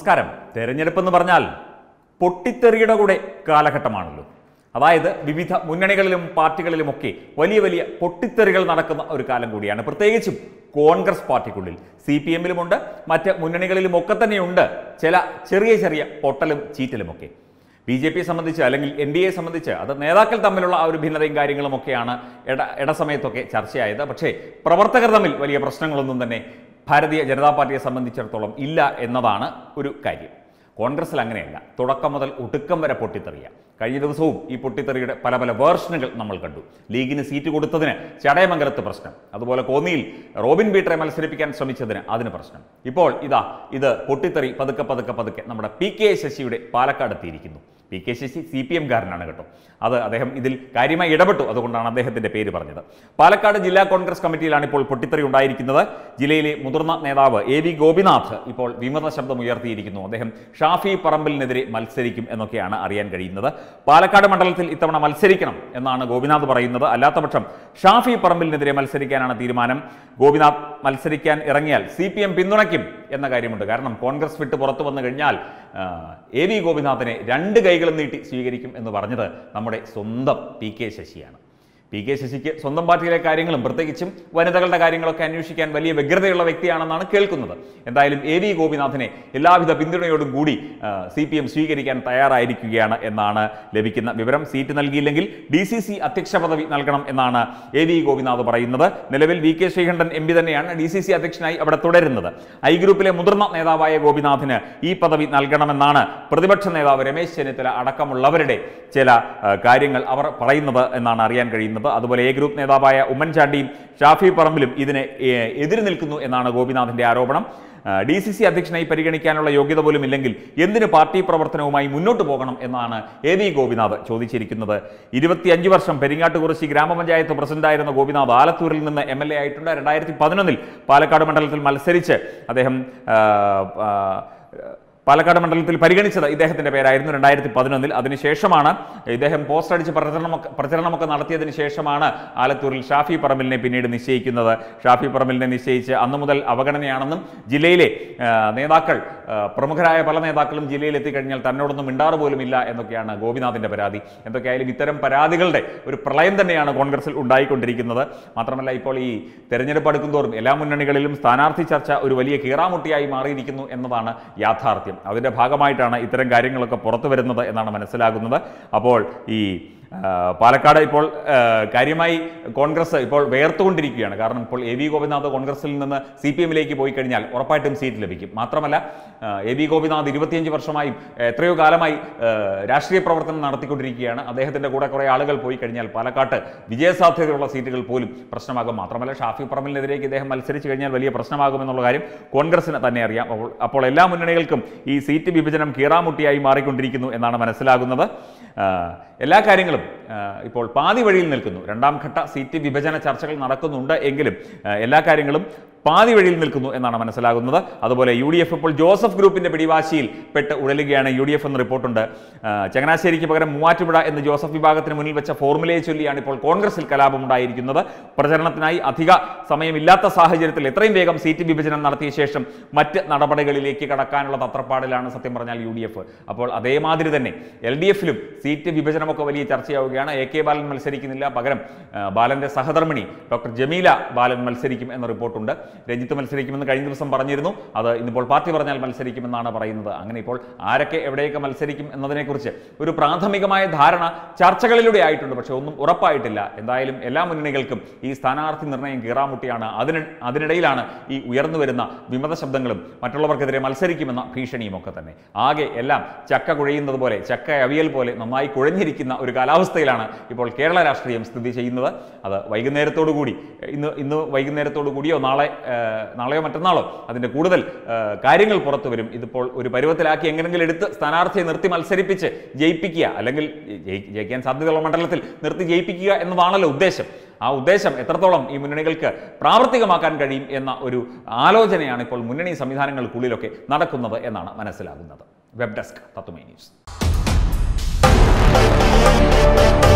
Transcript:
നമസ്കാരം തെരഞ്ഞെടുപ്പ് എന്ന് പറഞ്ഞാൽ പൊട്ടിത്തെറിയുടെ കൂടെ കാലഘട്ടമാണല്ലോ അതായത് വിവിധ മുന്നണികളിലും പാർട്ടികളിലുമൊക്കെ വലിയ വലിയ പൊട്ടിത്തെറികൾ നടക്കുന്ന ഒരു കാലം കൂടിയാണ് പ്രത്യേകിച്ചും കോൺഗ്രസ് പാർട്ടിക്കുള്ളിൽ സി പി എമ്മിലുമുണ്ട് മറ്റ് മുന്നണികളിലും ഒക്കെ തന്നെയുണ്ട് ചില ചെറിയ ചെറിയ പൊട്ടലും ചീറ്റലുമൊക്കെ ബി ജെ പിയെ സംബന്ധിച്ച് അല്ലെങ്കിൽ എൻ ഡി എയെ സംബന്ധിച്ച് അത് നേതാക്കൾ തമ്മിലുള്ള ആ ഒരു ഭിന്നതയും കാര്യങ്ങളും ഒക്കെയാണ് ഇട ഇടസമയത്തൊക്കെ ചർച്ചയായത് പക്ഷേ പ്രവർത്തകർ തമ്മിൽ വലിയ പ്രശ്നങ്ങളൊന്നും തന്നെ ഭാരതീയ ജനതാ പാർട്ടിയെ സംബന്ധിച്ചിടത്തോളം ഇല്ല എന്നതാണ് ഒരു കാര്യം കോൺഗ്രസിൽ അങ്ങനെയല്ല തുടക്കം മുതൽ ഒടുക്കം വരെ പൊട്ടിത്തെറിയ കഴിഞ്ഞ ദിവസവും ഈ പൊട്ടിത്തെറിയുടെ പല പല വേർഷനുകൾ നമ്മൾ കണ്ടു ലീഗിന് സീറ്റ് കൊടുത്തതിന് ചടയമംഗലത്ത് പ്രശ്നം അതുപോലെ കോന്നിയിൽ റോബിൻ പീറ്ററെ മത്സരിപ്പിക്കാൻ ശ്രമിച്ചതിന് അതിന് പ്രശ്നം ഇപ്പോൾ ഇതാ ഇത് പൊട്ടിത്തെറി പതുക്കെ പതുക്കെ പതുക്കെ നമ്മുടെ പി കെ ശശിയുടെ പാലക്കാട് എത്തിയിരിക്കുന്നു P K Sasi C P എംകാരനാണ് കേട്ടോ അത് അദ്ദേഹം ഇതിൽ കാര്യമായി ഇടപെട്ടു അതുകൊണ്ടാണ് അദ്ദേഹത്തിന്റെ പേര് പറഞ്ഞത് പാലക്കാട് ജില്ലാ കോൺഗ്രസ് കമ്മിറ്റിയിലാണ് ഇപ്പോൾ പൊട്ടിത്തെറി ഉണ്ടായിരിക്കുന്നത് ജില്ലയിലെ മുതിർന്ന നേതാവ് എ വി ഗോപിനാഥ് ഇപ്പോൾ വിമത ശബ്ദം ഉയർത്തിയിരിക്കുന്നു അദ്ദേഹം ഷാഫി പറമ്പലിനെതിരെ മത്സരിക്കും എന്നൊക്കെയാണ് അറിയാൻ കഴിയുന്നത് പാലക്കാട് മണ്ഡലത്തിൽ ഇത്തവണ മത്സരിക്കണം എന്നാണ് ഗോപിനാഥ് പറയുന്നത് അല്ലാത്തപക്ഷം ഷാഫി പറമ്പലിനെതിരെ മത്സരിക്കാനാണ് തീരുമാനം ഗോപിനാഥ് മത്സരിക്കാൻ ഇറങ്ങിയാൽ സി പി എം പിന്തുണയ്ക്കും എന്ന കാര്യമുണ്ട് കാരണം കോൺഗ്രസ് വിട്ട് പുറത്തു വന്നു കഴിഞ്ഞാൽ ആ, എ വി ഗോപിനാഥിനെ രണ്ട് കൈകളും നീട്ടി സ്വീകരിക്കും എന്ന് പറഞ്ഞത് നമ്മുടെ സ്വന്തം പി കെ ശശിയാണ് പി കെ ശശിക്ക് സ്വന്തം പാർട്ടിയിലെ കാര്യങ്ങളും പ്രത്യേകിച്ചും വനിതകളുടെ കാര്യങ്ങളൊക്കെ അന്വേഷിക്കാൻ വലിയ വ്യഗ്രതയുള്ള വ്യക്തിയാണെന്നാണ് കേൾക്കുന്നത് എന്തായാലും എ വി ഗോപിനാഥിനെ എല്ലാവിധ പിന്തുണയോടും കൂടി സി പി എം സ്വീകരിക്കാൻ തയ്യാറായിരിക്കുകയാണ് എന്നാണ് ലഭിക്കുന്ന വിവരം സീറ്റ് നൽകിയില്ലെങ്കിൽ ഡി സി സി അധ്യക്ഷ പദവി നൽകണം എന്നാണ് എ വി ഗോപിനാഥ് പറയുന്നത് നിലവിൽ V K Sreekandan M P തന്നെയാണ് ഡി സി സി അധ്യക്ഷനായി അവിടെ തുടരുന്നത് ഐ ഗ്രൂപ്പിലെ മുതിർന്ന നേതാവായ ഗോപിനാഥിന് ഈ പദവി നൽകണമെന്നാണ് പ്രതിപക്ഷ നേതാവ് രമേശ് ചെന്നിത്തല അടക്കമുള്ളവരുടെ ചില ആ, കാര്യങ്ങൾ അവർ പറയുന്നത് എന്നാണ് അറിയാൻ കഴിയുന്നത് അതുപോലെ എ ഗ്രൂപ്പ് നേതാവായ ഉമ്മൻചാണ്ടിയും ഷാഫി പറമ്പിലും ഇതിന് ഏ, എതിര് നിൽക്കുന്നു എന്നാണ് ഗോപിനാഥിന്റെ ആരോപണം ഡി സി സി അധ്യക്ഷനായി പരിഗണിക്കാനുള്ള യോഗ്യത പോലും ഇല്ലെങ്കിൽ എന്തിന് പാർട്ടി പ്രവർത്തനവുമായി മുന്നോട്ട് പോകണം എന്നാണ് എ വി ഗോപിനാഥ് ചോദിച്ചിരിക്കുന്നത് ഇരുപത്തിയഞ്ച് വർഷം പെരിങ്ങാട്ടുകുറിശി ഗ്രാമപഞ്ചായത്ത് പ്രസിഡന്റായിരുന്ന ഗോപിനാഥ് ആലത്തൂരിൽ നിന്ന് എം എൽ എ ആയിട്ടുണ്ട് രണ്ടായിരത്തി പതിനൊന്നിൽ പാലക്കാട് മണ്ഡലത്തിൽ മത്സരിച്ച് അദ്ദേഹം ആ, ആ, പാലക്കാട് മണ്ഡലത്തിൽ പരിഗണിച്ചത് ഇദ്ദേഹത്തിന്റെ പേരായിരുന്നു രണ്ടായിരത്തി പതിനൊന്നിൽ അതിനുശേഷമാണ് ഇദ്ദേഹം പോസ്റ്റ് അടിച്ച് പ്രചരണമൊക്കെ പ്രചരണമൊക്കെ നടത്തിയതിനു ശേഷമാണ് ആലത്തൂരിൽ ഷാഫി പറമ്പിലിനെ പിന്നീട് നിശ്ചയിക്കുന്നത് ഷാഫി പറമ്പിലിനെ നിശ്ചയിച്ച് അന്നു മുതൽ അവഗണനയാണെന്നും ജില്ലയിലെ ആ, നേതാക്കൾ ആ, പ്രമുഖരായ പല നേതാക്കളും ജില്ലയിൽ എത്തിക്കഴിഞ്ഞാൽ തന്നോടൊന്നും മിണ്ടാറ് പോലും ഇല്ല എന്നൊക്കെയാണ് ഗോപിനാഥിന്റെ പരാതി എന്തൊക്കെയായാലും ഇത്തരം പരാതികളുടെ ഒരു പ്രളയം തന്നെയാണ് കോൺഗ്രസിൽ ഉണ്ടായിക്കൊണ്ടിരിക്കുന്നത് മാത്രമല്ല ഇപ്പോൾ ഈ തെരഞ്ഞെടുപ്പ് അടുക്കുന്തോറും എല്ലാ മുന്നണികളിലും സ്ഥാനാർത്ഥി ചർച്ച ഒരു വലിയ കീറാമുട്ടിയായി മാറിയിരിക്കുന്നു എന്നതാണ് യാഥാർത്ഥ്യം അതിന്റെ ഭാഗമായിട്ടാണ് ഇത്തരം കാര്യങ്ങളൊക്കെ പുറത്തു വരുന്നത് എന്നാണ് മനസ്സിലാകുന്നത് അപ്പോൾ ഈ ആ, പാലക്കാട് ഇപ്പോൾ ആ, കാര്യമായി കോൺഗ്രസ് ഇപ്പോൾ വേർത്തുകൊണ്ടിരിക്കുകയാണ് കാരണം ഇപ്പോൾ എ വി ഗോപിനാഥ് കോൺഗ്രസിൽ നിന്ന് സി പി എമ്മിലേക്ക് പോയി കഴിഞ്ഞാൽ ഉറപ്പായിട്ടും സീറ്റ് ലഭിക്കും മാത്രമല്ല ആ, എ വി ഗോപിനാഥ് ഇരുപത്തിയഞ്ച് വർഷമായി എത്രയോ കാലമായി ആ, രാഷ്ട്രീയ പ്രവർത്തനം നടത്തിക്കൊണ്ടിരിക്കുകയാണ് അദ്ദേഹത്തിന്റെ കൂടെ കുറേ ആളുകൾ പോയി കഴിഞ്ഞാൽ പാലക്കാട്ട് വിജയസാധ്യതയുള്ള സീറ്റുകൾ പോലും പ്രശ്നമാകും മാത്രമല്ല ഷാഫി പറമ്പലിനെതിരേക്ക് ഇദ്ദേഹം മത്സരിച്ച് കഴിഞ്ഞാൽ വലിയ പ്രശ്നമാകുമെന്നുള്ള കാര്യം കോൺഗ്രസിന് തന്നെ അറിയാം അപ്പോൾ അപ്പോൾ എല്ലാ മുന്നണികൾക്കും ഈ സീറ്റ് വിഭജനം കീറാമുട്ടിയായി മാറിക്കൊണ്ടിരിക്കുന്നു എന്നാണ് മനസ്സിലാകുന്നത് ആ, എല്ലാ കാര്യങ്ങളും ആ, ഇപ്പോൾ പാതി വഴിയിൽ നിൽക്കുന്നു രണ്ടാം ഘട്ട സീറ്റ് വിഭജന ചർച്ചകൾ നടക്കുന്നുണ്ട് എങ്കിലും ആ, എല്ലാ കാര്യങ്ങളും പാതി വഴിയിൽ നിൽക്കുന്നു എന്നാണ് മനസ്സിലാകുന്നത് അതുപോലെ യു ഡി എഫ് ഇപ്പോൾ ജോസഫ് ഗ്രൂപ്പിന്റെ പിടിവാശിയിൽ പെട്ട് ഉഴലുകയാണ് യു ഡി എഫ് എന്ന് റിപ്പോർട്ടുണ്ട് ആ, ചങ്ങനാശ്ശേരിക്ക് പകരം മൂവാറ്റുപുഴ എന്ന് ജോസഫ് വിഭാഗത്തിന് മുന്നിൽ വെച്ച ഫോർമുലയെ ചൊല്ലിയാണ് ഇപ്പോൾ കോൺഗ്രസിൽ കലാപമുണ്ടായിരിക്കുന്നത് പ്രചരണത്തിനായി അധിക സമയമില്ലാത്ത സാഹചര്യത്തിൽ എത്രയും വേഗം സീറ്റ് വിഭജനം നടത്തിയ ശേഷം മറ്റ് നടപടികളിലേക്ക് കടക്കാനുള്ള തത്രപ്പാടിലാണ് സത്യം പറഞ്ഞാൽ യു ഡി എഫ് അപ്പോൾ അതേമാതിരി തന്നെ എൽ ഡി എഫിലും സീറ്റ് വിഭജനമൊക്കെ വലിയ ചർച്ചയാവുകയാണ് എ കെ ബാലൻ മത്സരിക്കുന്നില്ല പകരം ആ, ബാലന്റെ സഹധർമ്മിണി ഡോക്ടർ ജമീല ബാലൻ മത്സരിക്കും എന്ന റിപ്പോർട്ടുണ്ട് രഞ്ജിത്ത് മത്സരിക്കുമെന്ന് കഴിഞ്ഞ ദിവസം പറഞ്ഞിരുന്നു അത് ഇന്നിപ്പോൾ പാർട്ടി പറഞ്ഞാൽ മത്സരിക്കുമെന്നാണ് പറയുന്നത് അങ്ങനെ ഇപ്പോൾ ആരൊക്കെ എവിടെയൊക്കെ മത്സരിക്കും എന്നതിനെക്കുറിച്ച് ഒരു പ്രാഥമികമായ ധാരണ ചർച്ചകളിലൂടെ ആയിട്ടുണ്ട് പക്ഷേ ഒന്നും ഉറപ്പായിട്ടില്ല എന്തായാലും എല്ലാ മുന്നണികൾക്കും ഈ സ്ഥാനാർത്ഥി നിർണയം കീറാമുട്ടിയാണ് അതിന് അതിനിടയിലാണ് ഈ ഉയർന്നു വരുന്ന വിമത ശബ്ദങ്ങളും മറ്റുള്ളവർക്കെതിരെ മത്സരിക്കുമെന്ന ഭീഷണിയും ഒക്കെ തന്നെ ആകെ എല്ലാം ചക്ക കുഴയുന്നത് പോലെ ചക്ക അവിയൽ പോലെ നന്നായി കുഴഞ്ഞിരിക്കുന്ന ഒരു കാലാവസ്ഥയിലാണ് ഇപ്പോൾ കേരള രാഷ്ട്രീയം സ്ഥിതി ചെയ്യുന്നത് അത് വൈകുന്നേരത്തോടു കൂടി ഇന്ന് ഇന്ന് വൈകുന്നേരത്തോടു കൂടിയോ നാളെ ഏഹ്, നാളെയോ മറ്റന്നാളോ അതിൻ്റെ കൂടുതൽ ഏഹ്, കാര്യങ്ങൾ പുറത്തു വരും ഇതിപ്പോൾ ഒരു പരുവത്തിലാക്കി എങ്ങനെങ്കിലും എടുത്ത് സ്ഥാനാർത്ഥിയെ നിർത്തി മത്സരിപ്പിച്ച് ജയിപ്പിക്കുക അല്ലെങ്കിൽ ജയി- ജയിക്കാൻ സാധ്യതയുള്ള മണ്ഡലത്തിൽ നിർത്തി ജയിപ്പിക്കുക എന്നതാണല്ലോ ഉദ്ദേശം ആ ഉദ്ദേശം എത്രത്തോളം ഈ മുന്നണികൾക്ക് പ്രാവർത്തികമാക്കാൻ കഴിയും എന്ന ഒരു ആലോചനയാണ് ഇപ്പോൾ മുന്നണി സംവിധാനങ്ങൾക്കുള്ളിലൊക്കെ നടക്കുന്നത് എന്നാണ് മനസ്സിലാകുന്നത് വെബ് ഡെസ്ക് തത്തുമൈ ന്യൂസ്